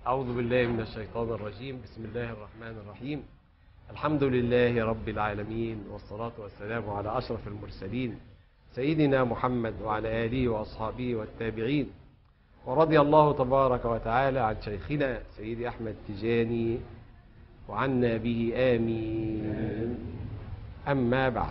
أعوذ بالله من الشيطان الرجيم بسم الله الرحمن الرحيم الحمد لله رب العالمين والصلاة والسلام على أشرف المرسلين سيدنا محمد وعلى آله وأصحابه والتابعين ورضي الله تبارك وتعالى عن شيخنا سيدي أحمد تجاني وعنا به آمين أما بعد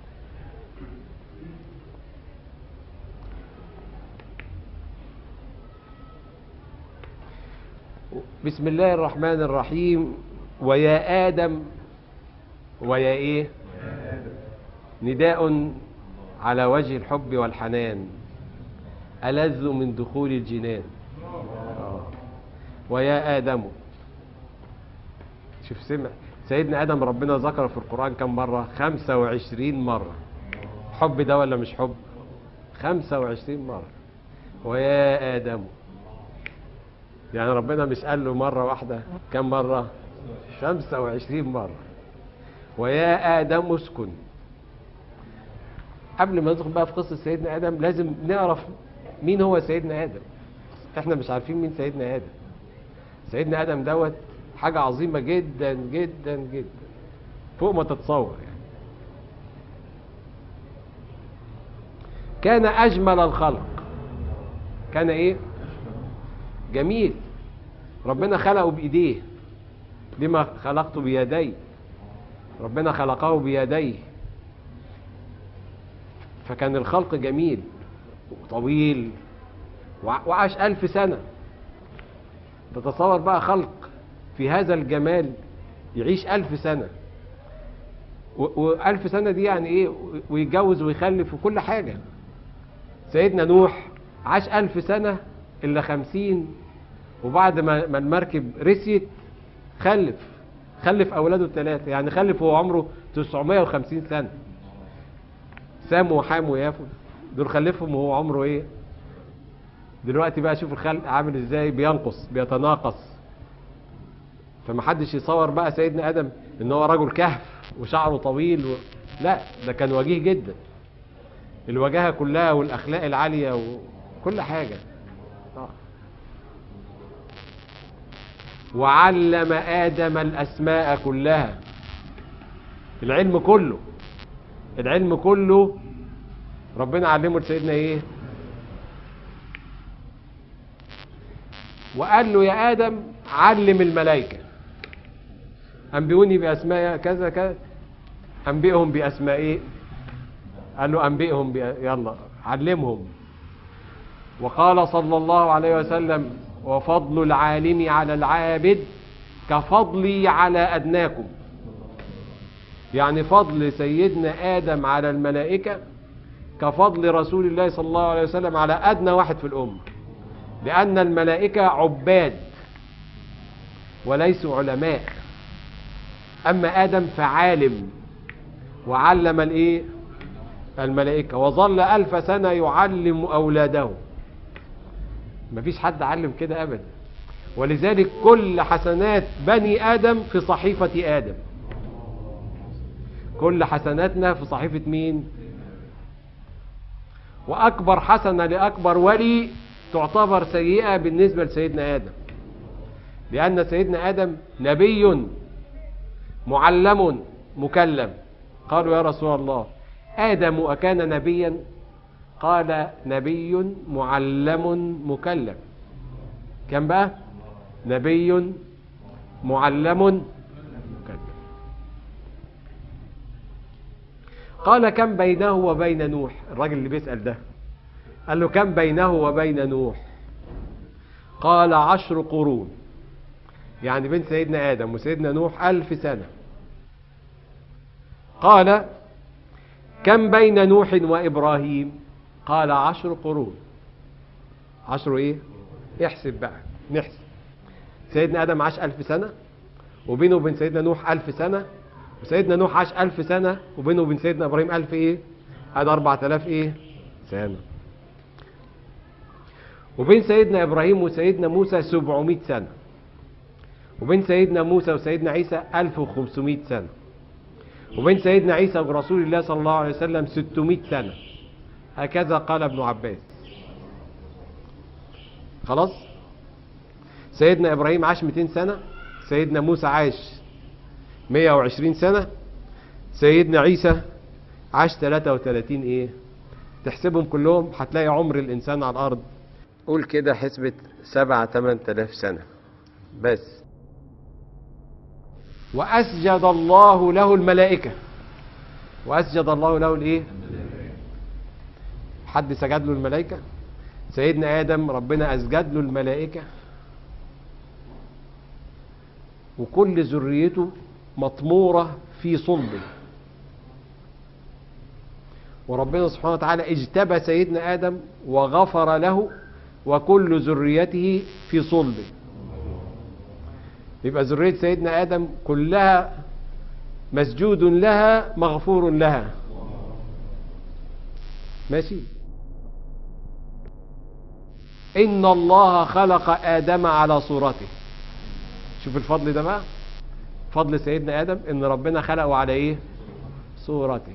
بسم الله الرحمن الرحيم ويا آدم ويا إيه نداء على وجه الحب والحنان ألذ من دخول الجنان آه. ويا آدم شوف سمع سيدنا آدم ربنا ذكره في القرآن كم مرة خمسة وعشرين مرة حب ده ولا مش حب خمسة وعشرين مرة ويا آدم يعني ربنا مش قال له مرة واحدة كم مرة خمسة وعشرين مرة ويا آدم اسكن قبل ما ندخل بقى في قصة سيدنا آدم لازم نعرف مين هو سيدنا آدم احنا مش عارفين مين سيدنا آدم سيدنا آدم دوت حاجة عظيمة جدا جدا جدا فوق ما تتصور يعني كان أجمل الخلق كان إيه جميل ربنا خلقه بإيديه لما خلقته بيدي ربنا خلقه بيديه فكان الخلق جميل وطويل وعاش ألف سنة تتصور بقى خلق في هذا الجمال يعيش ألف سنة وألف سنة دي يعني إيه ويتجوز ويخلف وكل حاجة سيدنا نوح عاش ألف سنة إلا خمسين وبعد ما المركب رسيت خلف خلف أولاده الثلاثة يعني خلف وهو عمره 950 سنة سام وحام ويافو دول خلفهم وهو عمره ايه دلوقتي بقى شوف الخلق عامل ازاي بينقص بيتناقص فمحدش يصور بقى سيدنا ادم ان هو رجل كهف وشعره طويل و... لا ده كان وجيه جدا الوجاهه كلها والاخلاق العاليه وكل حاجه آه. وعلم ادم الاسماء كلها العلم كله العلم كله ربنا علمه لسيدنا ايه وقال له يا ادم علم الملائكه انبئوني باسماء كذا كذا انبئهم باسماء ايه قال له انبئهم بأ... يلا علمهم وقال صلى الله عليه وسلم وفضل العالم على العابد كفضلي على ادناكم يعني فضل سيدنا آدم على الملائكة كفضل رسول الله صلى الله عليه وسلم على أدنى واحد في الأمة لأن الملائكة عباد وليسوا علماء أما آدم فعالم وعلم الإيه الملائكة وظل ألف سنة يعلم أولاده مفيش حد علم كده أبدا ولذلك كل حسنات بني آدم في صحيفة آدم كل حسناتنا في صحيفة مين وأكبر حسنة لأكبر ولي تعتبر سيئة بالنسبة لسيدنا آدم لأن سيدنا آدم نبي معلم مكلم قالوا يا رسول الله آدم أكان نبيا قال نبي معلم مكلم كم بقى نبي معلم قال كم بينه وبين نوح الراجل اللي بيسأل ده قال له كم بينه وبين نوح قال عشر قرون يعني بين سيدنا آدم وسيدنا نوح ألف سنة قال كم بين نوح وإبراهيم قال عشر قرون عشر ايه احسب بقى نحسب سيدنا آدم عاش ألف سنة وبينه وبين سيدنا نوح ألف سنة وسيدنا نوح عاش ألف سنة وبينه وبين سيدنا إبراهيم ألف إيه هذا أربعة آلاف إيه سنة وبين سيدنا إبراهيم وسيدنا موسى سبعمائة سنة وبين سيدنا موسى وسيدنا عيسى ألف وخمسمائة سنة وبين سيدنا عيسى ورسول الله صلى الله عليه وسلم ستمائة سنة هكذا قال ابن عباس خلاص سيدنا ابراهيم عاش 200 سنة سيدنا موسى عاش 120 سنة سيدنا عيسى عاش 33 ايه تحسبهم كلهم هتلاقي عمر الانسان على الارض قول كده حسبة سبعة تمن تلاف سنة بس وأسجد الله له الملائكة وأسجد الله له الإيه؟ حد سجد له الملائكة؟ سيدنا آدم ربنا أسجد له الملائكة وكل ذريته مطمورة في صلبه وربنا سبحانه وتعالى اجتبى سيدنا آدم وغفر له وكل ذريته في صلبه يبقى ذرية سيدنا آدم كلها مسجود لها مغفور لها ماشي إن الله خلق آدم على صورته شوف الفضل ده بقى فضل سيدنا آدم إن ربنا خلقه على إيه صورته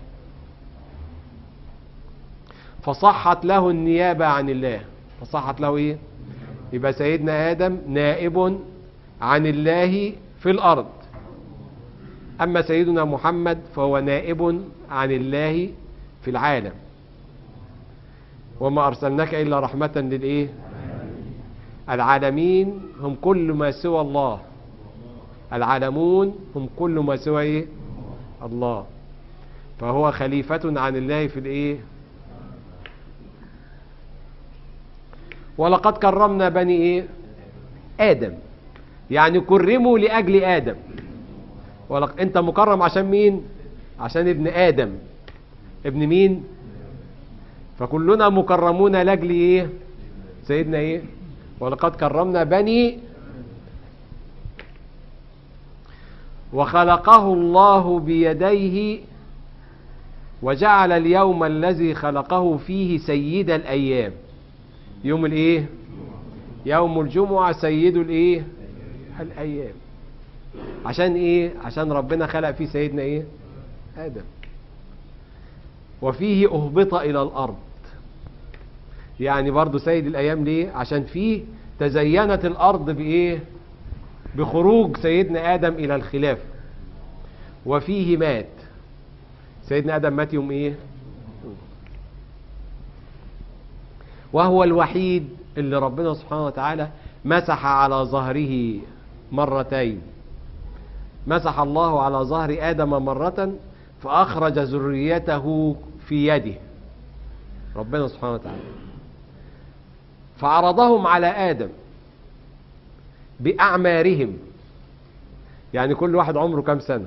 فصحت له النيابة عن الله فصحت له إيه يبقى سيدنا آدم نائب عن الله في الأرض أما سيدنا محمد فهو نائب عن الله في العالم وما أرسلناك إلا رحمة للإيه العالمين هم كل ما سوى الله العالمون هم كل ما سوى إيه الله فهو خليفة عن الله في الإيه ولقد كرمنا بني إيه آدم يعني كرموا لأجل آدم ولق... أنت مكرم عشان مين عشان ابن آدم ابن مين فكلنا مكرمون لأجل إيه سيدنا إيه ولقد كرمنا بني وخلقه الله بيديه وجعل اليوم الذي خلقه فيه سيد الأيام يوم الايه يوم الجمعة سيد الايه الايام عشان ايه عشان ربنا خلق فيه سيدنا ايه ادم وفيه اهبط الى الارض يعني برضو سيد الايام ليه عشان فيه تزينت الارض بايه بخروج سيدنا ادم الى الخلافه وفيه مات سيدنا ادم مات يوم ايه وهو الوحيد اللي ربنا سبحانه وتعالى مسح على ظهره مرتين مسح الله على ظهر آدم مرة فأخرج ذريته في يده ربنا سبحانه وتعالى فعرضهم على آدم بأعمارهم يعني كل واحد عمره كم سنة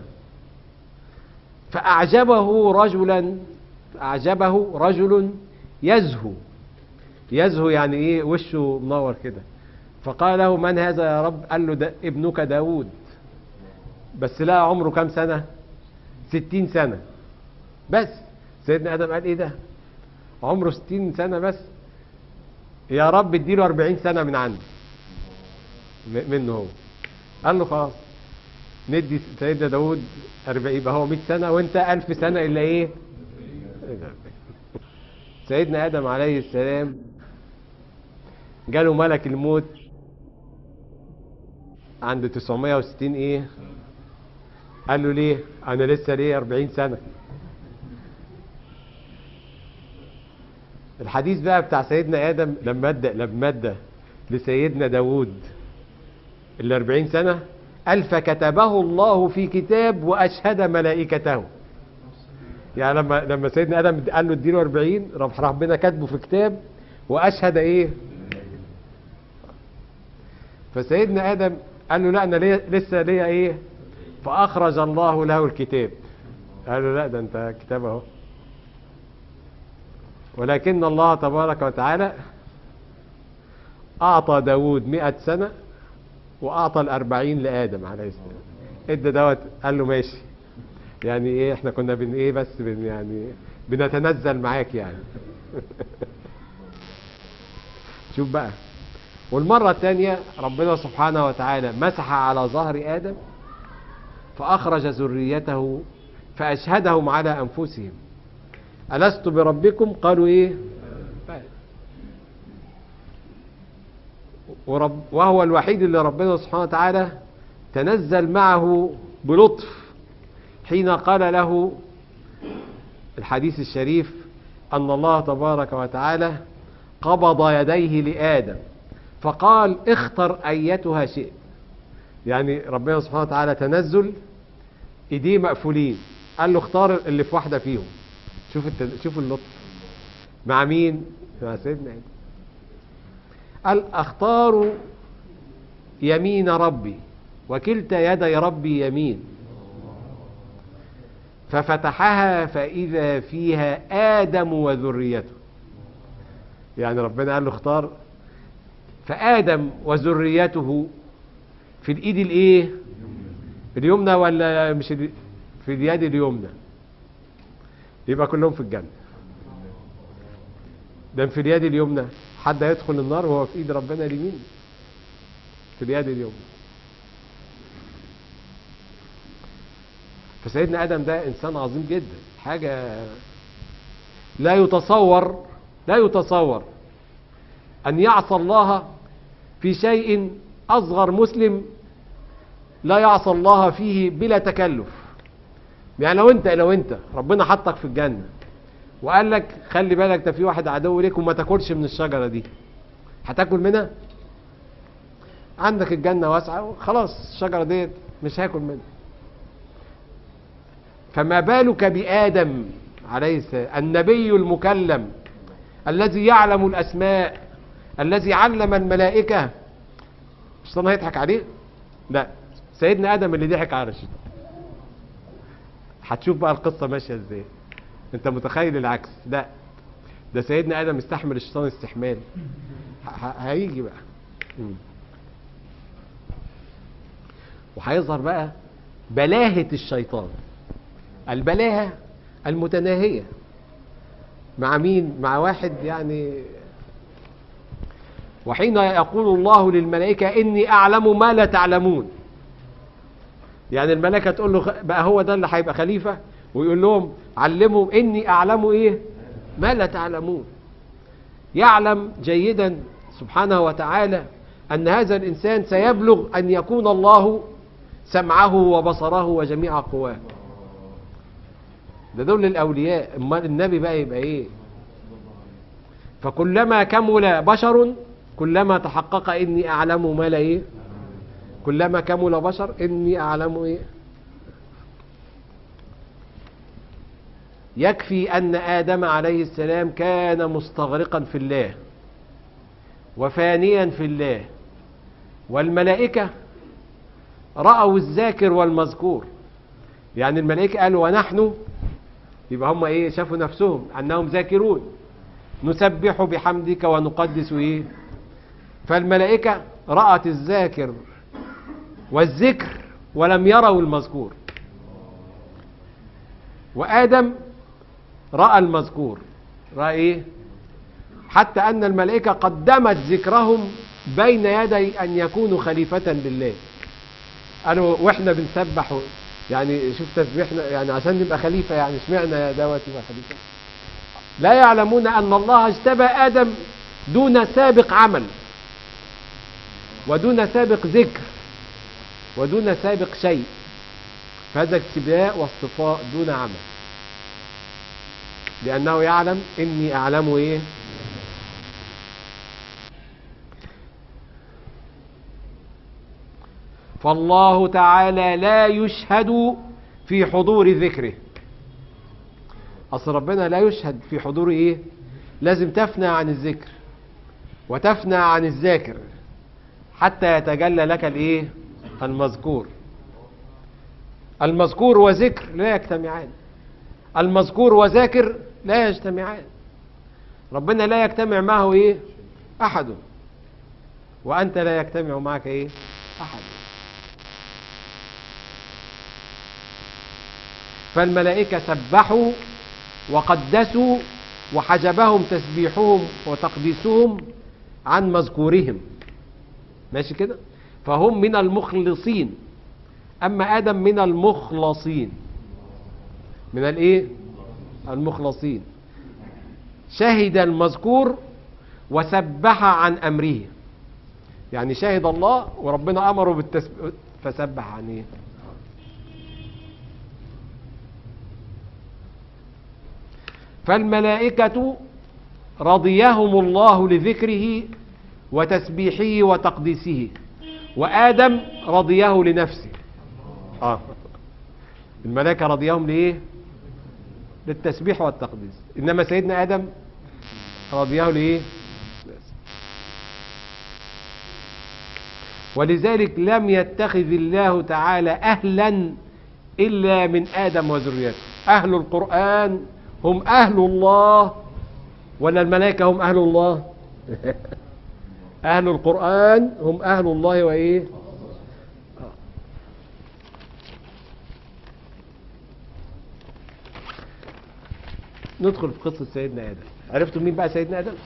فأعجبه رجلا أعجبه رجل يزهو يزهو يعني ايه وشه منور كده فقال له من هذا يا رب قال له ده ابنك داود بس لا عمره كام سنة ستين سنة بس سيدنا آدم قال ايه ده عمره ستين سنة بس يا رب اديله اربعين سنة من عندي منه هو قال له خلاص ندي سيدنا داود أربعين يبقى هو 100 سنة وانت ألف سنة إلا ايه سيدنا آدم عليه السلام جاله ملك الموت عند 960 ايه قال له ليه انا لسه ليه 40 سنة الحديث بقى بتاع سيدنا ادم لما ادى لما ادى لسيدنا داوود ال 40 سنة قال فكتبه الله في كتاب واشهد ملائكته يعني لما لما سيدنا ادم قال له اديله 40 راح ربنا كاتبه في كتاب واشهد ايه فسيدنا ادم قال له لا انا ليه لسه ليا ايه فاخرج الله له الكتاب قال له لا ده انت كتاب اهو ولكن الله تبارك وتعالى اعطى داود مئة سنة واعطى الاربعين لادم عليه السلام ادى دوت قال له ماشي يعني ايه احنا كنا بن ايه بس بن يعني بنتنزل معاك يعني شوف بقى والمرة الثانية ربنا سبحانه وتعالى مسح على ظهر آدم فأخرج ذريته فأشهدهم على أنفسهم ألست بربكم قالوا إيه ورب وهو الوحيد اللي ربنا سبحانه وتعالى تنزل معه بلطف حين قال له الحديث الشريف أن الله تبارك وتعالى قبض يديه لآدم فقال اختر أيتها شئت يعني ربنا سبحانه وتعالى تنزل ايديه مقفولين قال له اختار اللي في واحدة فيهم شوف التد... شوف اللطف مع مين مع سيدنا آدم قال اختار يمين ربي وكلتا يدي ربي يمين ففتحها فإذا فيها آدم وذريته يعني ربنا قال له اختار فآدم وذريته في الإيد الإيه اليمنى ولا مش ال... في اليد اليمنى يبقى كلهم في الجنة ده في اليد اليمنى حد يدخل النار وهو في ايد ربنا اليمين في اليد اليمنى فسيدنا ادم ده انسان عظيم جدا حاجه لا يتصور لا يتصور ان يعصى الله في شيء اصغر مسلم لا يعصى الله فيه بلا تكلف يعني لو انت لو انت ربنا حطك في الجنه وقال لك خلي بالك ده في واحد عدو ليك وما تاكلش من الشجره دي هتاكل منها عندك الجنه واسعه خلاص الشجره ديت مش هاكل منها فما بالك بآدم عليه السلام النبي المكلم الذي يعلم الأسماء الذي علم الملائكة الشيطان هيضحك عليه لا سيدنا آدم اللي ضحك على الشيطان هتشوف بقى القصة ماشية ازاي انت متخيل العكس لا ده سيدنا آدم استحمل الشيطان استحمال ه- ه- هيجي بقى مم. وهيظهر بقى بلاهة الشيطان البلاهة المتناهية مع مين مع واحد يعني وحين يقول الله للملائكة إني أعلم ما لا تعلمون يعني الملائكة تقول له خ- بقى هو ده اللي هيبقى خليفة ويقول لهم علمهم إني أعلم إيه ما لا تعلمون يعلم جيدا سبحانه وتعالى أن هذا الإنسان سيبلغ أن يكون الله سمعه وبصره وجميع قواه ده دول الأولياء أمال النبي بقى يبقى إيه فكلما كمل بشر كلما تحقق إني أعلم ما لا إيه كلما كمل بشر إني أعلم إيه يكفي أن آدم عليه السلام كان مستغرقا في الله وفانيا في الله والملائكة رأوا الذاكر والمذكور يعني الملائكة قالوا ونحن يبقى هم ايه شافوا نفسهم انهم ذاكرون نسبح بحمدك ونقدس ايه فالملائكة رأت الذاكر والذكر ولم يروا المذكور وآدم رأى المذكور رأى ايه حتى أن الملائكة قدمت ذكرهم بين يدي أن يكونوا خليفة لله قالوا واحنا بنسبح يعني شوف تسبيحنا يعني عشان نبقى خليفة يعني اشمعنى يا دوت يبقى خليفة لا يعلمون أن الله اجتبى آدم دون سابق عمل ودون سابق ذكر ودون سابق شيء فهذا اجتباء واصطفاء دون عمل لأنه يعلم إني أعلم إيه فالله تعالى لا يشهد في حضور ذكره أصل ربنا لا يشهد في حضور إيه لازم تفنى عن الذكر وتفنى عن الذاكر حتى يتجلى لك الإيه المذكور المذكور وذكر لا يجتمعان المذكور وذاكر لا يجتمعان ربنا لا يجتمع معه إيه أحد وأنت لا يجتمع معك إيه أحد فالملائكة سبحوا وقدسوا وحجبهم تسبيحهم وتقديسهم عن مذكورهم ماشي كده فهم من المخلصين أما آدم من المخلصين من الايه المخلصين شهد المذكور وسبح عن أمره يعني شاهد الله وربنا امره بالتسبيح فسبح عن ايه فالملائكة رضيهم الله لذكره وتسبيحه وتقديسه وآدم رضيه لنفسه آه. الملائكة رضيهم لإيه للتسبيح والتقديس إنما سيدنا آدم رضيه لإيه ولذلك لم يتخذ الله تعالى أهلا إلا من آدم وذريته أهل القرآن هم أهل الله ولا الملائكة هم أهل الله أهل القرآن هم أهل الله وإيه ندخل في قصة سيدنا آدم عرفتوا مين بقى سيدنا آدم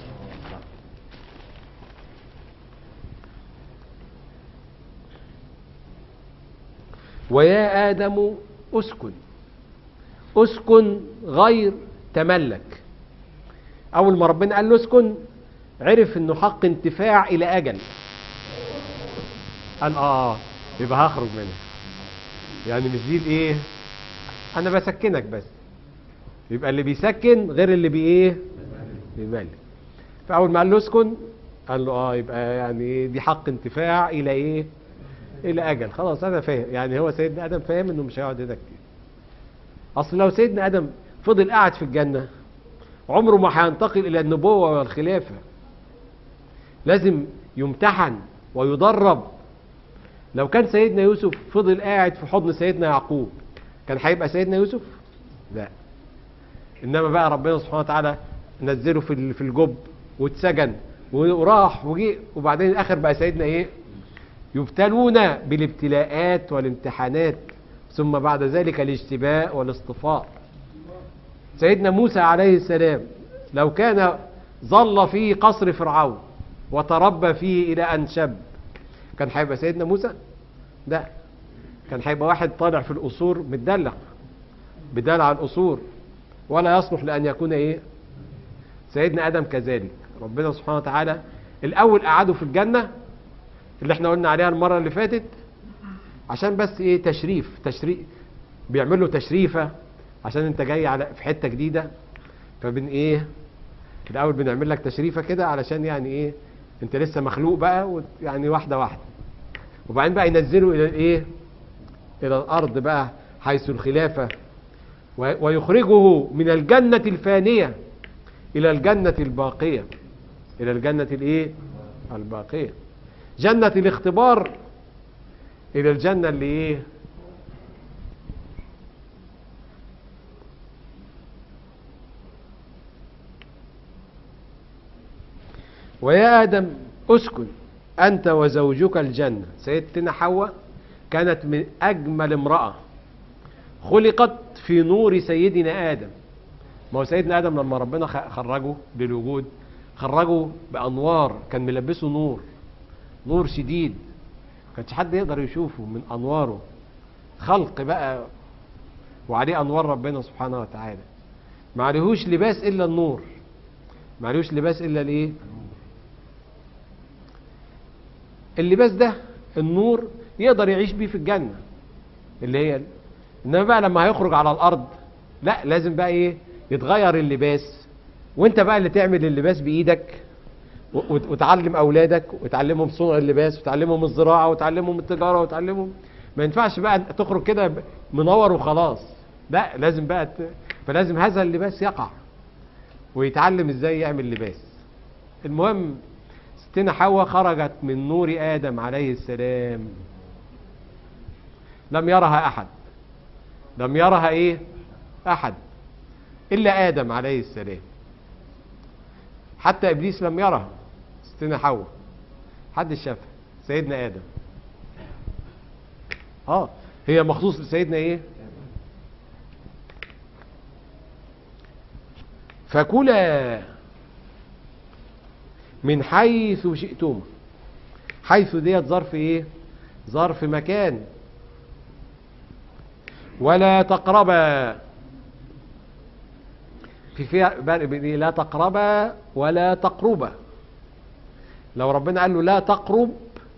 ويا آدم أسكن أسكن غير تملك أول ما ربنا قال له اسكن عرف إنه حق انتفاع إلى أجل قال آه يبقى هخرج منها يعني مش دي الإيه أنا بسكنك بس يبقى اللي بيسكن غير اللي بي إيه بيملك فأول ما قال له اسكن قال له آه يبقى يعني دي حق انتفاع إلى إيه إلى أجل خلاص أنا فاهم يعني هو سيدنا آدم فاهم إنه مش هيقعد هنا كتير أصل لو سيدنا آدم فضل قاعد في الجنة عمره ما هينتقل إلى النبوة والخلافة لازم يمتحن ويدرب لو كان سيدنا يوسف فضل قاعد في حضن سيدنا يعقوب كان هيبقى سيدنا يوسف لا إنما بقى ربنا سبحانه وتعالى نزله في في الجب واتسجن وراح وجي وبعدين الآخر بقى سيدنا إيه يبتلون بالابتلاءات والامتحانات ثم بعد ذلك الاجتباء والاصطفاء سيدنا موسى عليه السلام لو كان ظل في قصر فرعون وتربى فيه إلى أن شب كان هيبقى سيدنا موسى ده كان هيبقى واحد طالع في القصور متدلع بدلع القصور ولا يصلح لأن يكون إيه سيدنا آدم كذلك ربنا سبحانه وتعالى الأول قعدوا في الجنة اللي احنا قلنا عليها المرة اللي فاتت عشان بس ايه تشريف تشريف بيعمل له تشريفة عشان انت جاي على في حتة جديدة فبن ايه الاول بنعمل لك تشريفة كده علشان يعني ايه انت لسه مخلوق بقى يعني واحدة واحدة وبعدين بقى ينزله الى الايه الى الارض بقى حيث الخلافة ويخرجه من الجنة الفانية الى الجنة الباقية الى الجنة الايه الباقية جنة الاختبار إلى الجنة اللي إيه ويا آدم أسكن أنت وزوجك الجنة سيدتنا حواء كانت من أجمل امرأة خلقت في نور سيدنا آدم ما هو سيدنا آدم لما ربنا خرجه للوجود خرجه بأنوار كان ملبسه نور نور شديد كانش حد يقدر يشوفه من انواره خلق بقى وعليه انوار ربنا سبحانه وتعالى ما عليهوش لباس الا النور ما عليهوش لباس الا الايه اللباس ده النور يقدر يعيش بيه في الجنه اللي هي انما بقى لما هيخرج على الارض لا لازم بقى ايه يتغير اللباس وانت بقى اللي تعمل اللباس بايدك وتعلم اولادك وتعلمهم صنع اللباس وتعلمهم الزراعه وتعلمهم التجاره وتعلمهم ما ينفعش بقى تخرج كده منور وخلاص لا لازم بقى ت... فلازم هذا اللباس يقع ويتعلم ازاي يعمل لباس المهم ستنا حواء خرجت من نور ادم عليه السلام لم يرها احد لم يرها ايه احد الا ادم عليه السلام حتى ابليس لم يرها ستنا حواء حد شافها سيدنا ادم اه هي مخصوص لسيدنا ايه فكلا من حيث شئتم حيث ديت ظرف ايه ظرف مكان ولا تقربا في فيها فرق بين لا تقربا ولا تقربا لو ربنا قال له لا تقرب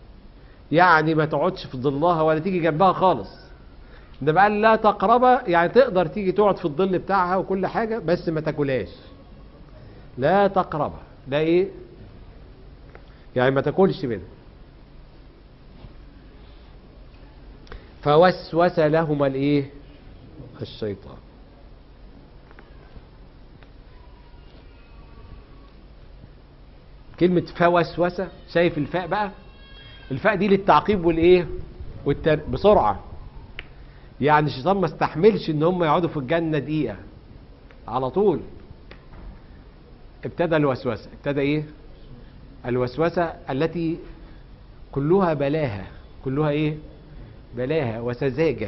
يعني ما تقعدش في ظلها ولا تيجي جنبها خالص ده بقى لا تقربها يعني تقدر تيجي تقعد في الظل بتاعها وكل حاجة بس ما تاكلهاش لا تقربها ده ايه يعني ما تاكلش منها فوسوس لهما الايه الشيطان كلمة فوسوسة شايف الفاء بقى الفاء دي للتعقيب والايه والتر... بسرعة يعني الشيطان ما استحملش ان هم يقعدوا في الجنة دقيقة على طول ابتدى الوسوسة ابتدى ايه الوسوسة التي كلها بلاهة كلها ايه بلاهة وسذاجة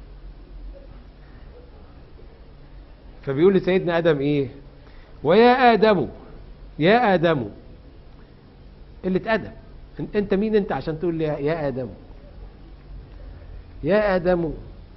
فبيقول لسيدنا ادم ايه ويا ادم يا ادم قلة ادب أن- انت مين انت عشان تقول لي يا ادم يا ادم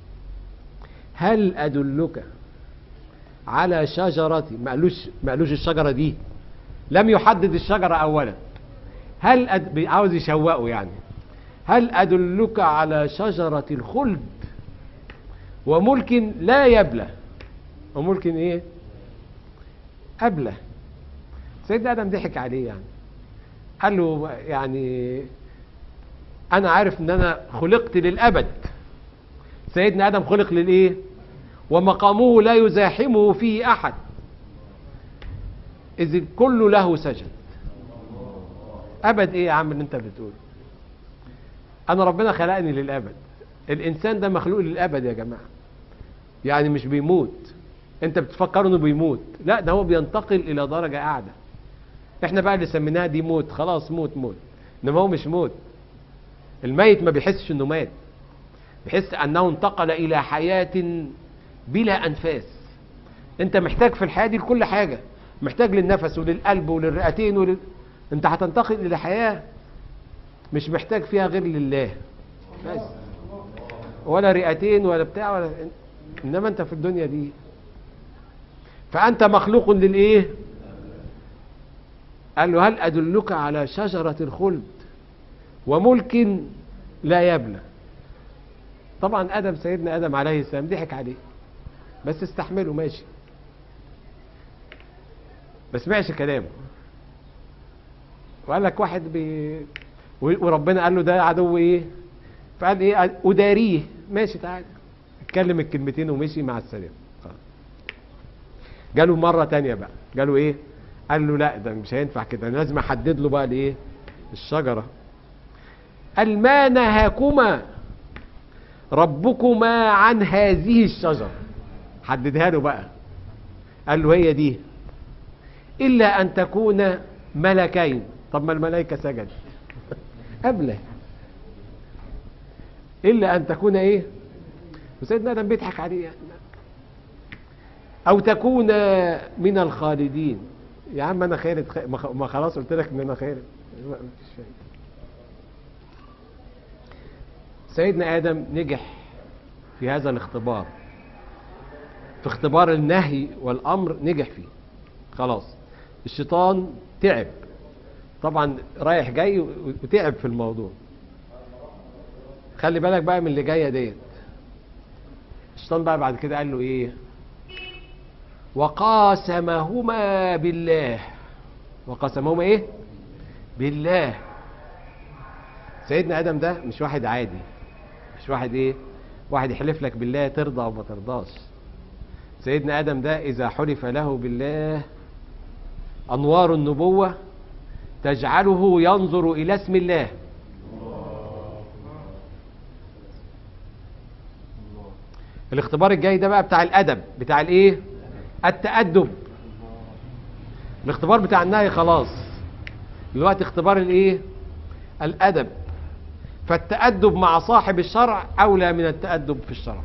هل ادلك على شجرة ما قالوش ما قالوش الشجرة دي لم يحدد الشجرة اولا هل أد... عاوز يشوقه يعني هل ادلك على شجرة الخلد وملك لا يبلى وملك ايه أبلة سيدنا آدم ضحك عليه يعني قال له يعني أنا عارف إن أنا خلقت للأبد سيدنا آدم خلق للإيه ومقامه لا يزاحمه فيه أحد إذ الكل له سجد أبد إيه يا عم اللي أنت بتقول أنا ربنا خلقني للأبد الإنسان ده مخلوق للأبد يا جماعة يعني مش بيموت انت بتفكر انه بيموت لا ده هو بينتقل الى درجة اعلى احنا بقى اللي سميناها دي موت خلاص موت موت انما هو مش موت الميت ما بيحسش انه مات بيحس انه انتقل الى حياة بلا انفاس انت محتاج في الحياة دي لكل حاجة محتاج للنفس وللقلب وللرئتين ولل... انت هتنتقل الى حياة مش محتاج فيها غير لله بس ولا رئتين ولا بتاع ولا انما انت في الدنيا دي فأنت مخلوق للإيه قال له هل أدلك على شجرة الخلد وملك لا يبلى طبعا آدم سيدنا آدم عليه السلام ضحك عليه بس استحمله ماشي ما سمعش كلامه وقال لك واحد بي وربنا قال له ده عدو ايه فقال ايه اداريه ماشي تعالى اتكلم الكلمتين ومشي مع السلامه جاله مرة تانية بقى جاله ايه قال له لا ده مش هينفع كده أنا لازم احدد له بقى الايه الشجرة قال ما نهاكما ربكما عن هذه الشجرة حددها له بقى قال له هي دي إلا أن تكون ملكين طب ما الملائكة سجد قبله إلا أن تكون إيه وسيدنا آدم بيضحك عليه يعني او تكون من الخالدين يا عم انا خالد خ... ما خلاص قلت لك ان انا خالد مفيش فايده سيدنا ادم نجح في هذا الاختبار في اختبار النهي والامر نجح فيه خلاص الشيطان تعب طبعا رايح جاي وتعب في الموضوع خلي بالك بقى من اللي جايه ديت الشيطان بقى بعد كده قال له ايه وقاسمهما بالله وقاسمهما ايه بالله سيدنا ادم ده مش واحد عادي مش واحد ايه واحد يحلف لك بالله ترضى وما ترضاش سيدنا ادم ده اذا حلف له بالله انوار النبوة تجعله ينظر الى اسم الله الاختبار الجاي ده بقى بتاع الادب بتاع الايه التأدب الاختبار بتاع النهي خلاص دلوقتي اختبار الايه الادب فالتأدب مع صاحب الشرع اولى من التأدب في الشرع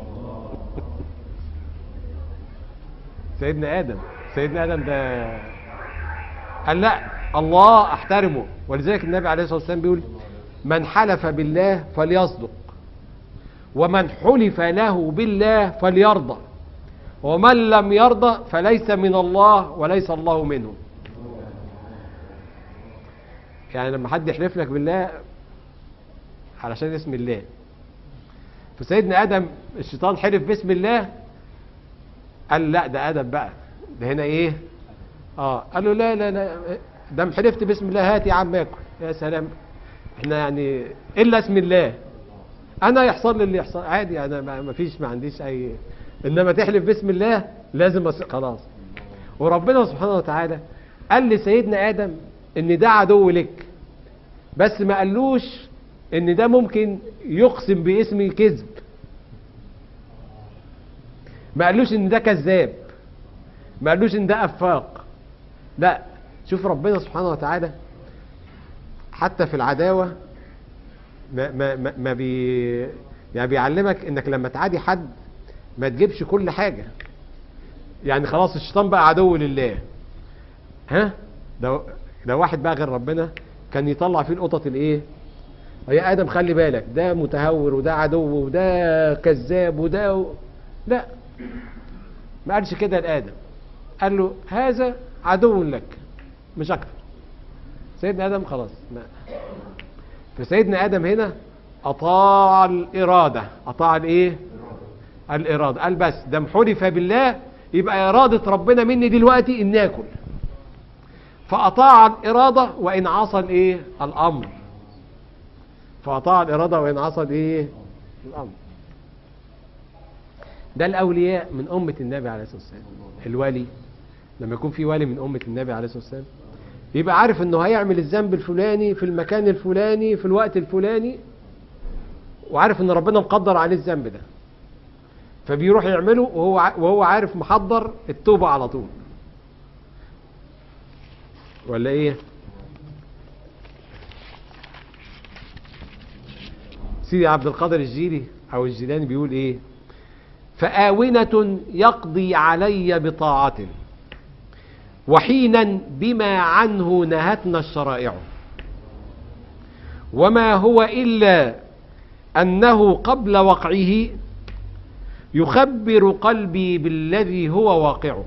سيدنا ادم سيدنا ادم ده قال لا الله احترمه ولذلك النبي عليه الصلاه والسلام بيقول من حلف بالله فليصدق ومن حلف له بالله فليرضى ومن لم يرضى فليس من الله وليس الله منه يعني لما حد يحلف لك بالله علشان اسم الله فسيدنا ادم الشيطان حلف باسم الله قال لا ده ادم بقى ده هنا ايه اه قال له لا لا لا ده حلفت باسم الله هات يا عم اكل يا سلام احنا يعني الا اسم الله انا يحصل لي اللي يحصل عادي انا ما ما فيش ما عنديش اي انما تحلف باسم الله لازم أس... خلاص وربنا سبحانه وتعالى قال لسيدنا ادم ان ده عدو لك بس ما قالوش ان ده ممكن يقسم باسم كذب ما قالوش ان ده كذاب ما قالوش ان ده افاق لا شوف ربنا سبحانه وتعالى حتى في العداوة ما, ما, ما, ما بي يعني بيعلمك انك لما تعادي حد ما تجيبش كل حاجة يعني خلاص الشيطان بقى عدو لله ها ده ده واحد بقى غير ربنا كان يطلع فيه القطط الايه يا ادم خلي بالك ده متهور وده عدو وده كذاب وده و... لا ما قالش كده لادم قال له هذا عدو لك مش اكتر سيدنا ادم خلاص ما. فسيدنا ادم هنا اطاع الاراده اطاع الايه الاراده قال بس ده حلف بالله يبقى اراده ربنا مني دلوقتي اني اكل فاطاع الاراده وان عصى الايه الامر فاطاع الاراده وان عصى الايه الامر ده الاولياء من امه النبي عليه الصلاه والسلام الولي لما يكون في ولي من امه النبي عليه الصلاه والسلام يبقى عارف انه هيعمل الذنب الفلاني في المكان الفلاني في الوقت الفلاني وعارف ان ربنا مقدر عليه الذنب ده فبيروح يعمله وهو ع- وهو عارف محضر التوبه على طول ولا ايه سيدي عبد القادر الجيلي او الجيلاني بيقول ايه فآونة يقضي علي بطاعة وحينا بما عنه نهتنا الشرائع وما هو إلا أنه قبل وقعه يخبر قلبي بالذي هو واقعه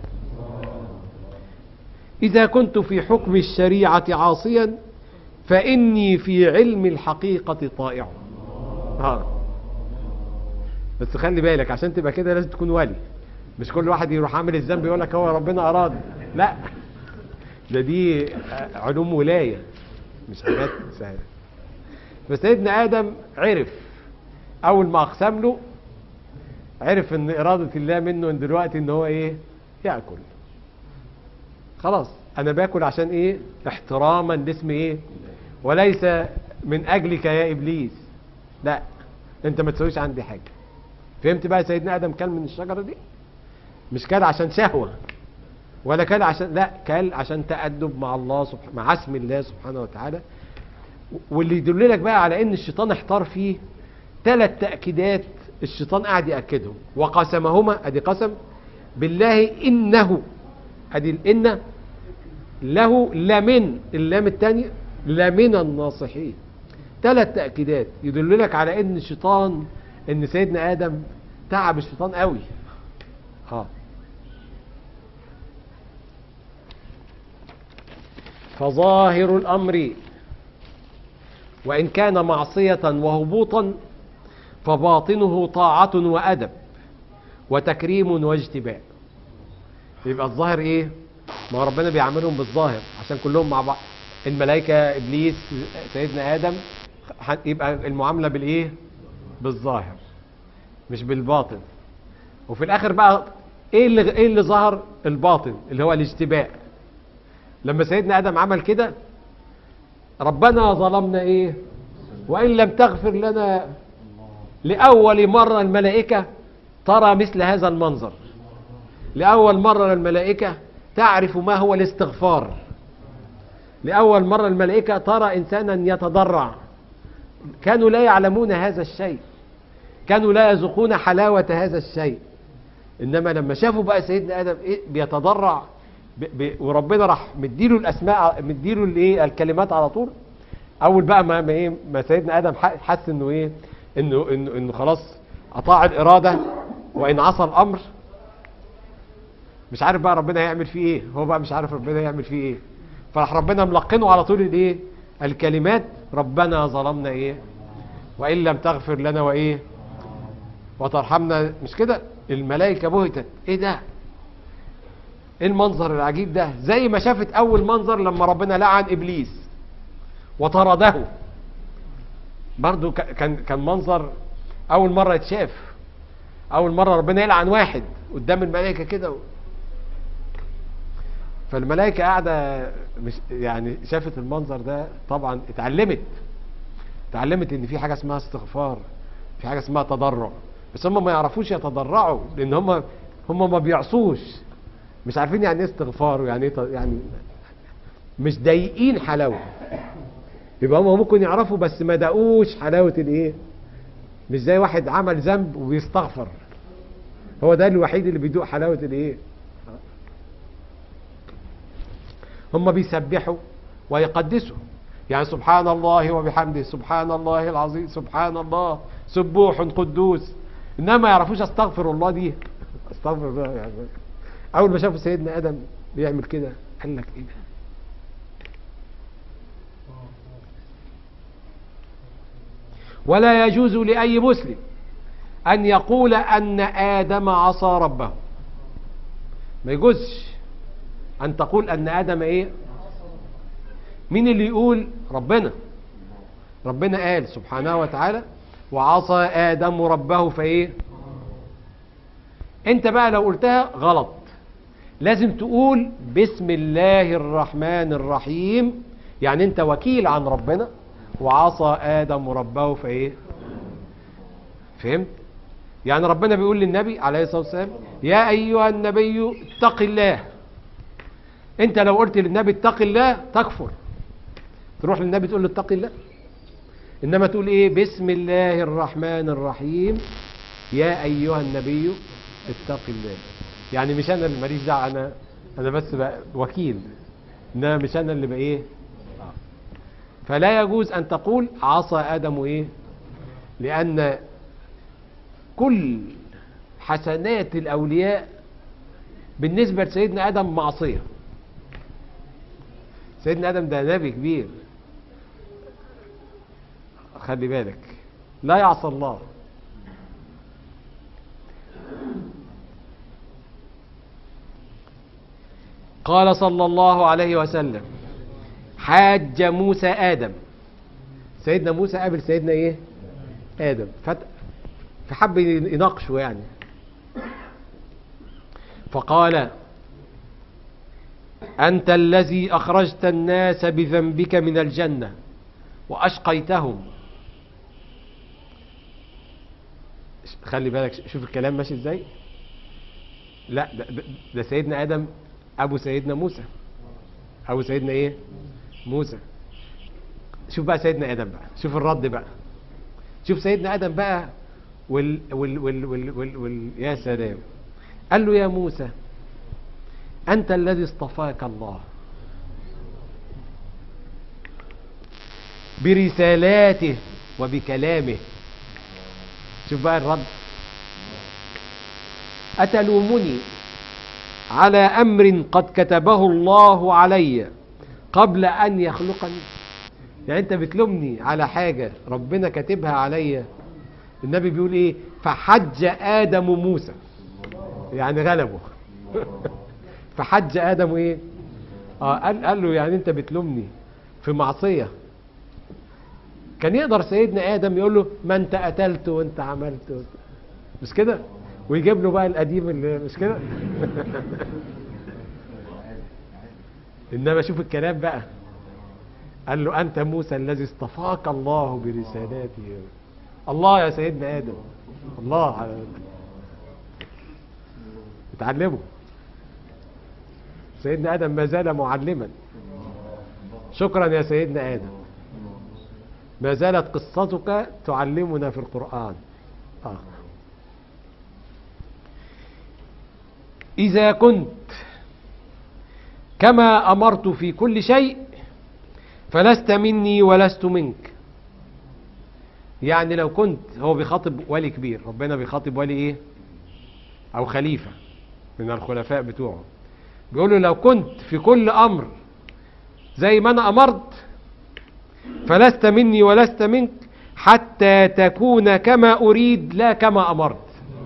إذا كنت في حكم الشريعة عاصيا فإني في علم الحقيقة طائع ها. بس خلي بالك عشان تبقى كده لازم تكون ولي مش كل واحد يروح عامل الذنب يقول لك هو ربنا أراد لا ده دي علوم ولاية مش حاجات سهلة فسيدنا آدم عرف أول ما أقسم له عرف ان إرادة الله منه ان دلوقتي ان هو ايه يأكل خلاص انا باكل عشان ايه احتراما لاسم ايه وليس من اجلك يا ابليس لا انت ما تسويش عندي حاجة فهمت بقى سيدنا ادم كان من الشجرة دي مش كان عشان شهوة ولا كان عشان لا كان عشان تأدب مع الله سبحانه مع اسم الله سبحانه وتعالى واللي يدل لك بقى على ان الشيطان احتار فيه ثلاث تأكيدات الشيطان قاعد يأكدهم وقسمهما ادي قسم بالله انه ادي الان له لمن اللام الثانية لمن الناصحين ثلاث تأكيدات يدل لك على ان الشيطان ان سيدنا ادم تعب الشيطان قوي اه فظاهر الامر وان كان معصية وهبوطا فباطنه طاعة وأدب وتكريم واجتباء يبقى الظاهر ايه ما هو ربنا بيعاملهم بالظاهر عشان كلهم مع بعض الملائكة ابليس سيدنا ادم ح- يبقى المعاملة بالايه بالظاهر مش بالباطن وفي الاخر بقى ايه اللي ايه اللي ظهر الباطن اللي هو الاجتباء لما سيدنا ادم عمل كده ربنا ظلمنا ايه وان لم تغفر لنا لأول مرة الملائكة ترى مثل هذا المنظر لأول مرة الملائكة تعرف ما هو الاستغفار لأول مرة الملائكة ترى إنسانا يتضرع كانوا لا يعلمون هذا الشيء كانوا لا يذوقون حلاوة هذا الشيء إنما لما شافوا بقى سيدنا آدم إيه بيتضرع ب ب وربنا راح مديله الأسماء مديله الإيه الكلمات على طول أول بقى ما ما, إيه ما سيدنا آدم ح- حس إنه إيه انه انه انه خلاص اطاع الاراده وان عصى الامر مش عارف بقى ربنا هيعمل فيه ايه هو بقى مش عارف ربنا هيعمل فيه ايه فراح ربنا ملقنه على طول الايه الكلمات ربنا ظلمنا ايه وإن لم تغفر لنا وإيه وترحمنا مش كده الملائكة بهتت إيه ده إيه المنظر العجيب ده زي ما شافت أول منظر لما ربنا لعن إبليس وطرده برضو ك- كان كان منظر أول مرة يتشاف أول مرة ربنا يلعن واحد قدام الملائكة كده و... فالملائكة قاعدة مش يعني شافت المنظر ده طبعا اتعلمت اتعلمت ان في حاجة اسمها استغفار في حاجة اسمها تضرع بس هم ما يعرفوش يتضرعوا لان هم هم ما بيعصوش مش عارفين يعني ايه استغفار ويعني ايه ت- يعني مش ضايقين حلاوه يبقى هم ممكن يعرفوا بس ما دقوش حلاوه الايه مش زي واحد عمل ذنب وبيستغفر هو ده الوحيد اللي بيدوق حلاوه الايه هم بيسبحوا ويقدسوا يعني سبحان الله وبحمده سبحان الله العظيم سبحان الله سبوح قدوس انما ما يعرفوش استغفر الله دي استغفر الله يعني اول ما شافوا سيدنا ادم بيعمل كده قال لك ايه ده ولا يجوز لاي مسلم ان يقول ان ادم عصى ربه ما يجوزش ان تقول ان ادم ايه مين اللي يقول ربنا ربنا قال سبحانه وتعالى وعصى ادم ربه فايه انت بقى لو قلتها غلط لازم تقول بسم الله الرحمن الرحيم يعني انت وكيل عن ربنا وعصى ادم ربه فايه فهمت يعني ربنا بيقول للنبي عليه الصلاه والسلام يا ايها النبي اتق الله انت لو قلت للنبي اتق الله تكفر تروح للنبي تقول له اتق الله انما تقول ايه بسم الله الرحمن الرحيم يا ايها النبي اتق الله يعني مش انا اللي ماليش دعوه انا انا بس بقى وكيل انما مش انا اللي بقى ايه آه. فلا يجوز ان تقول عصى ادم ايه لان كل حسنات الاولياء بالنسبه لسيدنا ادم معصيه سيدنا ادم ده نبي كبير خلي بالك لا يعصى الله قال صلى الله عليه وسلم حاج موسى ادم سيدنا موسى قابل سيدنا ايه ادم فت... فحب يناقشه يعني فقال أنت الذي أخرجت الناس بذنبك من الجنة وأشقيتهم خلي بالك شوف الكلام ماشي ازاي لا ده, ده, ده سيدنا آدم أبو سيدنا موسى أبو سيدنا إيه موسى شوف بقى سيدنا آدم بقى شوف الرد بقى شوف سيدنا آدم بقى وال وال وال وال, وال, وال يا سلام قال له يا موسى أنت الذي اصطفاك الله برسالاته وبكلامه شوف بقى الرد أتلومني على أمر قد كتبه الله علي قبل أن يخلقني يعني أنت بتلومني على حاجة ربنا كاتبها عليا النبي بيقول إيه فحج آدم موسى يعني غلبه فحج ادم ايه اه قال, قال له يعني انت بتلومني في معصيه كان يقدر سيدنا ادم يقول له ما انت قتلت وانت عملت مش كده ويجيب له بقى القديم اللي مش كده انما شوف الكلام بقى قال له انت موسى الذي اصطفاك الله برسالاته الله يا سيدنا ادم الله على اتعلموا سيدنا آدم ما زال معلما شكرا يا سيدنا آدم ما زالت قصتك تعلمنا في القرآن آه. إذا كنت كما أمرت في كل شيء فلست مني ولست منك يعني لو كنت هو بيخاطب ولي كبير ربنا بيخاطب ولي ايه او خليفة من الخلفاء بتوعه بيقول له لو كنت في كل امر زي ما انا امرت فلست مني ولست منك حتى تكون كما اريد لا كما امرت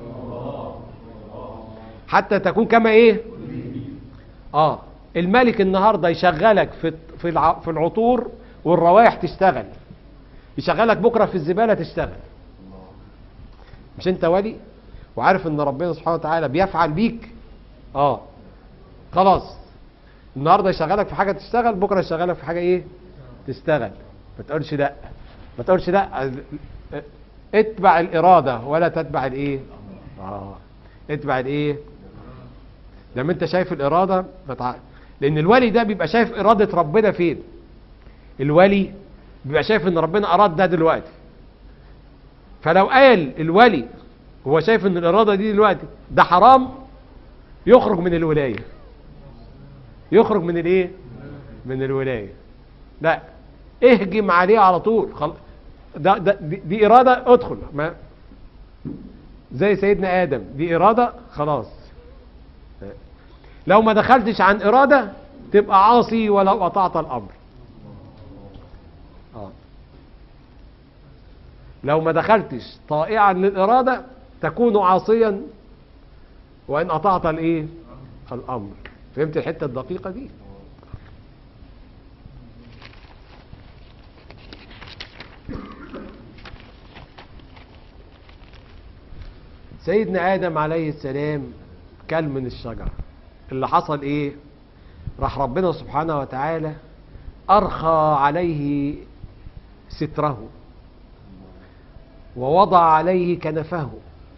حتى تكون كما ايه اه الملك النهارده يشغلك في في الع- في العطور والروائح تشتغل يشغلك بكره في الزباله تشتغل مش انت ولي وعارف ان ربنا سبحانه وتعالى بيفعل بيك اه خلاص النهارده يشغلك في حاجه تشتغل بكره يشغلك في حاجه ايه تشتغل ما تقولش لا ما تقولش لا اتبع الاراده ولا تتبع الايه اه اتبع الايه لما انت شايف الاراده فتع... لان الولي ده بيبقى شايف اراده ربنا فين الولي بيبقى شايف ان ربنا اراد ده دلوقتي فلو قال الولي هو شايف ان الاراده دي دلوقتي ده حرام يخرج من الولايه يخرج من الايه من الولايه لا اهجم عليه على طول خل... ده, ده دي, دي اراده ادخل ما زي سيدنا ادم دي اراده خلاص لو ما دخلتش عن اراده تبقى عاصي ولو اطعت الامر آه. لو ما دخلتش طائعا للاراده تكون عاصيا وان اطعت الايه الامر فهمت الحته الدقيقه دي سيدنا ادم عليه السلام كل من الشجره اللي حصل ايه راح ربنا سبحانه وتعالى ارخى عليه ستره ووضع عليه كنفه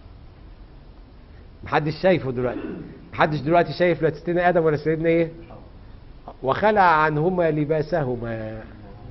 محدش شايفه دلوقتي محدش دلوقتي شايف لا سيدنا ادم ولا سيدنا ايه وخلع عنهما لباسهما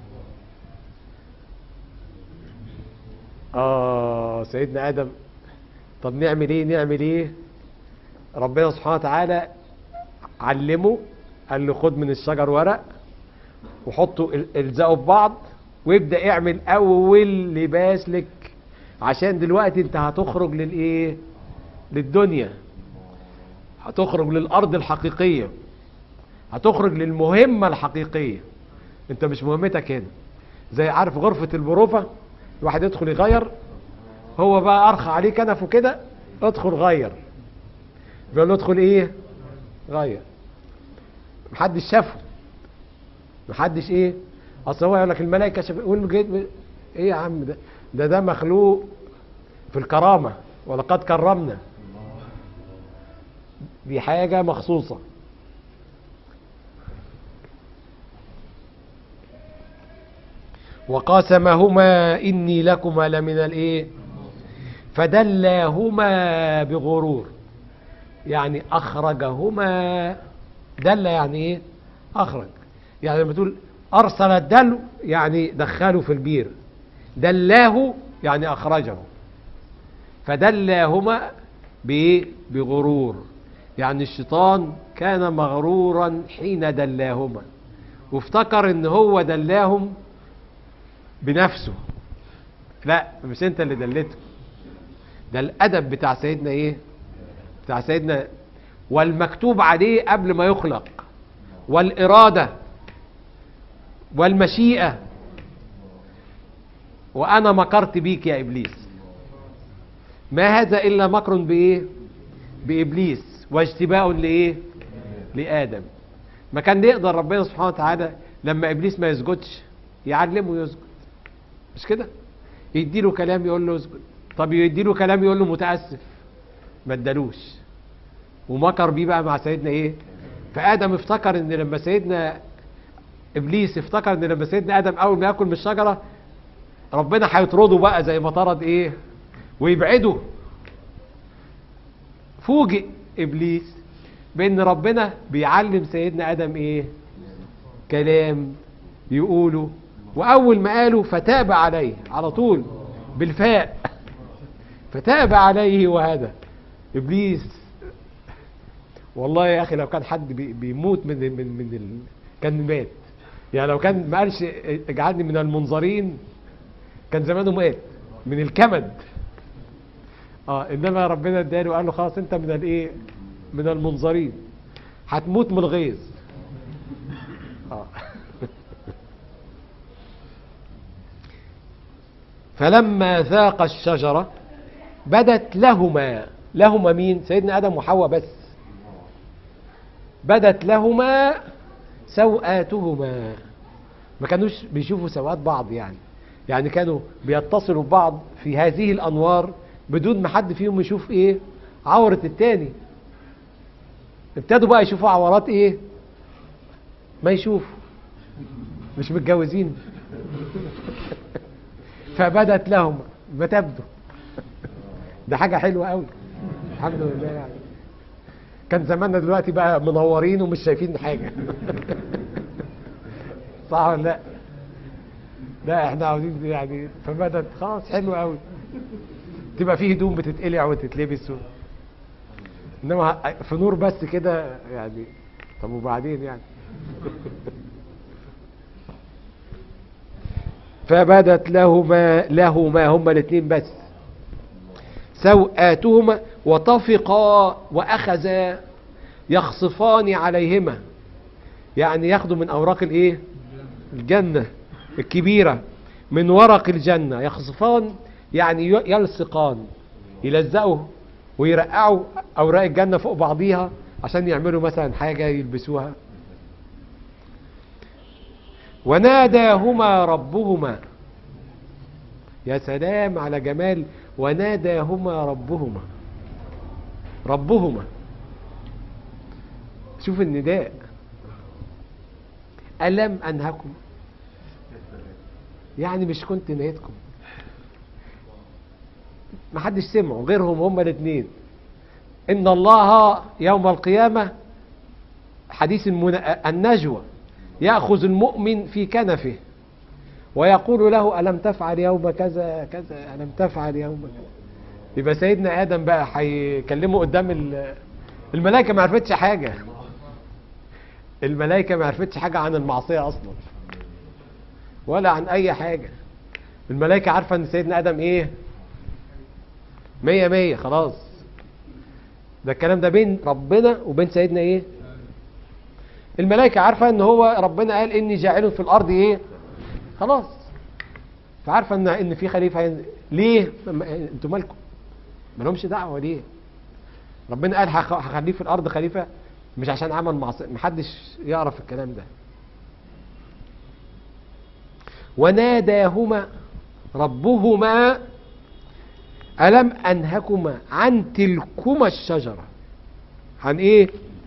اه سيدنا ادم طب نعمل ايه نعمل ايه ربنا سبحانه وتعالى علمه قال له خد من الشجر ورق وحطه ال- الزقه في بعض وابدا اعمل اول لباس لك عشان دلوقتي انت هتخرج للايه للدنيا هتخرج للارض الحقيقيه هتخرج للمهمه الحقيقيه انت مش مهمتك هنا زي عارف غرفه البروفه الواحد يدخل يغير هو بقى ارخى عليه كنفه كده ادخل غير بيقول له ادخل ايه غير محدش شافه محدش ايه اصل هو يقول لك الملائكه شاف يقول له جيت ايه يا عم ده ده ده مخلوق في الكرامه ولقد كرمنا دي حاجه مخصوصه وقاسمهما اني لكما لمن الايه فدلاهما بغرور يعني اخرجهما دل يعني ايه اخرج يعني لما تقول ارسل الدلو يعني دخله في البير دلاه يعني اخرجه فدلاهما بايه بغرور يعني الشيطان كان مغرورا حين دلاهما وافتكر ان هو دلاهم بنفسه لا مش انت اللي دلته ده الادب بتاع سيدنا ايه بتاع سيدنا والمكتوب عليه قبل ما يخلق والاراده والمشيئه وانا مكرت بيك يا ابليس ما هذا الا مكر بايه بابليس واجتباء لايه لادم ما كان يقدر ربنا سبحانه وتعالى لما ابليس ما يسجدش يعلمه يسجد مش كده يديله كلام يقول له اسجد طب يديله كلام يقول له متاسف ما ادالوش ومكر بيه بقى مع سيدنا ايه فادم افتكر ان لما سيدنا ابليس افتكر ان لما سيدنا ادم اول ما ياكل من الشجره ربنا هيطرده بقى زي ما طرد ايه ويبعده فوجئ ابليس بان ربنا بيعلم سيدنا ادم ايه كلام يقوله واول ما قاله فتاب عليه على طول بالفاء فتاب عليه وهدى ابليس والله يا اخي لو كان حد بي- بيموت من من من ال... كان مات يعني لو كان ما قالش اجعلني من المنظرين كان زمانه مات من الكمد اه انما ربنا اداله وقال له خلاص انت من الايه من المنظرين هتموت من الغيظ اه فلما ذاق الشجرة بدت لهما لهما مين سيدنا آدم وحواء بس بدت لهما سوآتهما ما كانوش بيشوفوا سوآت بعض يعني يعني كانوا بيتصلوا ببعض في هذه الأنوار بدون ما حد فيهم يشوف ايه عورة التاني ابتدوا بقى يشوفوا عورات ايه ما يشوفوا مش متجوزين فبدت لهم ما تبدو ده حاجة حلوة قوي الحمد لله يعني كان زماننا دلوقتي بقى منورين ومش شايفين حاجة صح ولا لا لا احنا عاوزين يعني فبدت خلاص حلو قوي تبقى فيه هدوم بتتقلع وتتلبس و... انما في نور بس كده يعني طب وبعدين يعني فبدت لهما لهما هما الاثنين بس سوآتهما وطفقا واخذا يخصفان عليهما يعني ياخدوا من اوراق الايه الجنة الكبيرة من ورق الجنة يخصفان يعني يلصقان يلزقوا ويرقعوا اوراق الجنة فوق بعضيها عشان يعملوا مثلا حاجة يلبسوها وناداهما ربهما يا سلام على جمال وناداهما ربهما ربهما شوف النداء ألم أنهكم يعني مش كنت نهيتكم ما حدش سمعوا غيرهم هما الاثنين إن الله يوم القيامة حديث النجوى يأخذ المؤمن في كنفه ويقول له ألم تفعل يوم كذا كذا ألم تفعل يوم كذا يبقى سيدنا آدم بقى هيكلمه قدام الملائكة ما عرفتش حاجة الملائكة ما عرفتش حاجة عن المعصية أصلا ولا عن أي حاجة الملائكة عارفة أن سيدنا آدم إيه مية مية خلاص ده الكلام ده بين ربنا وبين سيدنا إيه الملائكة عارفة ان هو ربنا قال اني جاعل في الارض ايه خلاص فعارفة ان ان في خليفة هين... ليه انتوا مالكم ما لهمش دعوة ليه ربنا قال هخليه في الارض خليفة مش عشان عمل معصية محدش يعرف الكلام ده وناداهما ربهما ألم أنهكما عن تلكما الشجرة عن ايه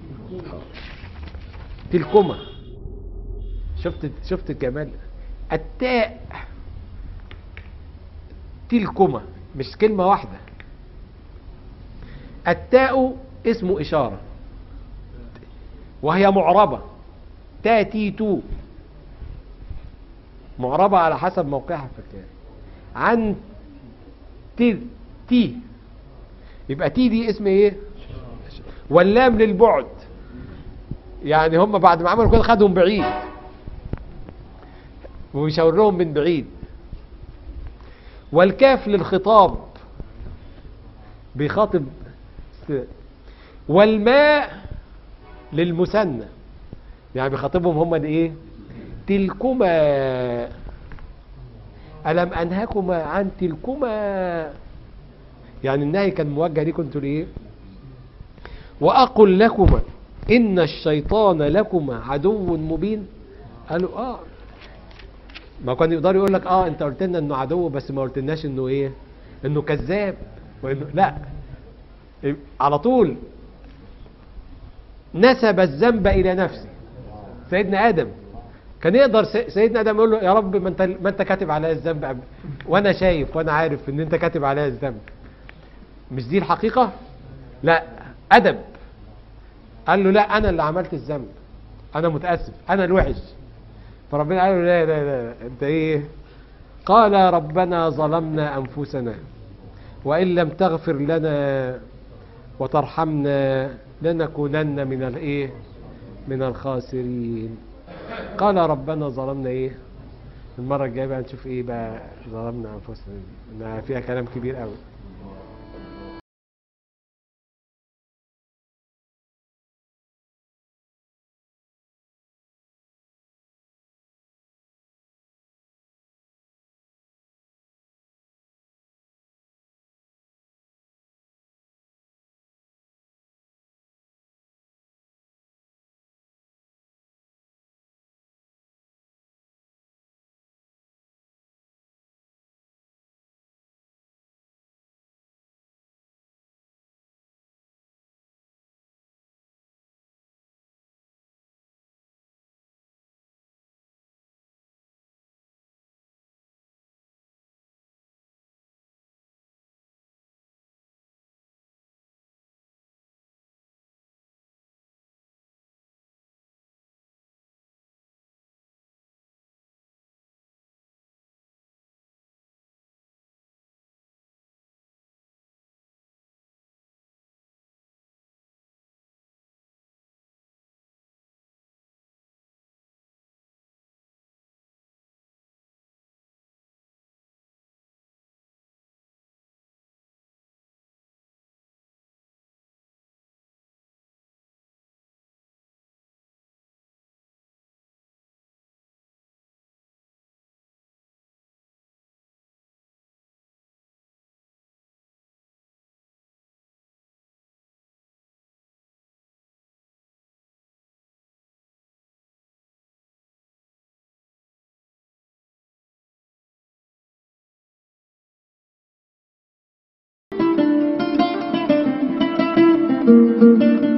تلكما شفت شفت الجمال التاء تلكما مش كلمة واحدة التاء اسم إشارة وهي معربة تاتي تو معربة على حسب موقعها في الكلام عن تي تي يبقى تي دي اسم ايه واللام للبعد يعني هم بعد ما عملوا كده خدهم بعيد ويشاور لهم من بعيد والكاف للخطاب بيخاطب والماء للمثنى يعني بيخاطبهم هم الايه تلكما ألم أنهكما عن تلكما يعني النهي كان موجه ليكم انتوا ليه وأقل لكما إن الشيطان لكما عدو مبين قالوا آه ما كان يقدر يقول لك آه أنت قلت لنا إنه عدو بس ما قلتلناش إنه إيه إنه كذاب وإنه لا على طول نسب الذنب إلى نفسه سيدنا آدم كان يقدر سيدنا آدم يقول له يا رب ما أنت ما أنت كاتب عليا الذنب وأنا شايف وأنا عارف إن أنت كاتب عليا الذنب مش دي الحقيقة لا أدب قال له لا انا اللي عملت الذنب انا متاسف انا الوحش فربنا قال له لا لا لا انت ايه قال ربنا ظلمنا انفسنا وان لم تغفر لنا وترحمنا لنكونن من الايه من الخاسرين قال ربنا ظلمنا ايه المره الجايه بقى نشوف ايه بقى ظلمنا انفسنا فيها كلام كبير قوي السلام